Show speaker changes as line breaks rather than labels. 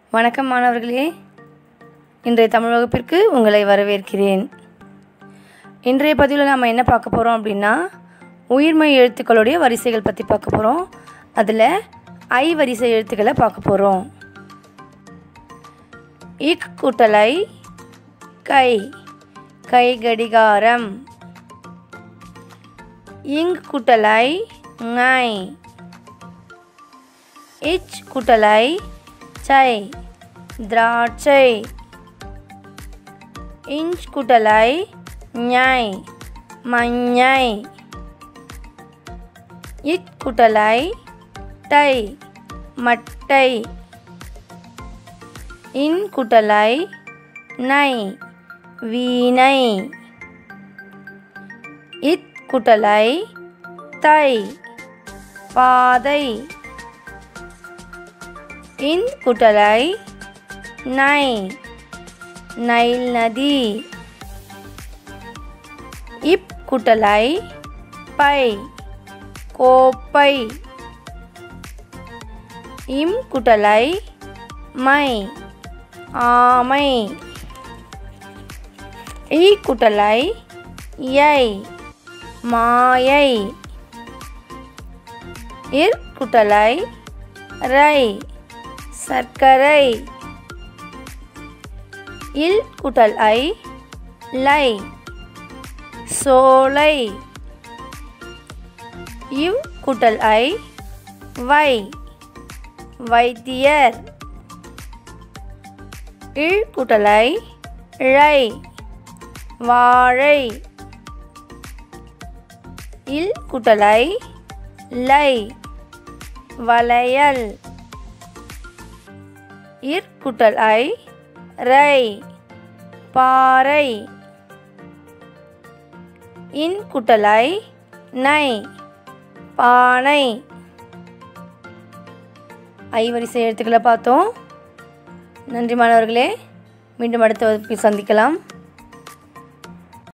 வணக்கம் மாணவர்களே இன்றைய தமிழ் வகுப்பிற்கு உங்களை வரவேற்கிறேன் இன்றைய பதிவில் நாம் என்ன பார்க்க போகிறோம் அப்படின்னா உயிர்மெய் எழுத்துக்களுடைய வரிசைகள் பற்றி பார்க்க போகிறோம் அதில் ஐ வரிசை எழுத்துக்களை பார்க்க போகிறோம் இக் கூட்டலை கை கை கடிகாரம் இங் கூட்டலை ngை இச் கூட்டலை சை திராட்சை இஞ்ச் கூட்டலை ஞை மஞ்சை இட் கூட்டலை டை மட்டை இன் கூட்டலை நை வீணை இத் கூட்டலை தை பாதை இன் குட்டலை நை நைல் நதி இப் குட்டலை பை கோப்பை இம் குட்டலை மை ஆமை ஈ குட்டலை யை மாயை இர் குட்டலை ரை சர்க்கரை இல் குட்டல் ஐ லை சோலை இவ் குட்டல் ஐ வை வைத்தியர் இழ் குட்டலை ழை வாழை இல் குட்டலை லை வளையல் இற்குட்டல் ஐ ரை பாறை இன் குட்டலை நை பானை ஐ வரிசை எழுத்துக்களை பார்த்தோம் நன்றி மாணவர்களே மீண்டும் அடுத்த வகுப்பில் சந்திக்கலாம்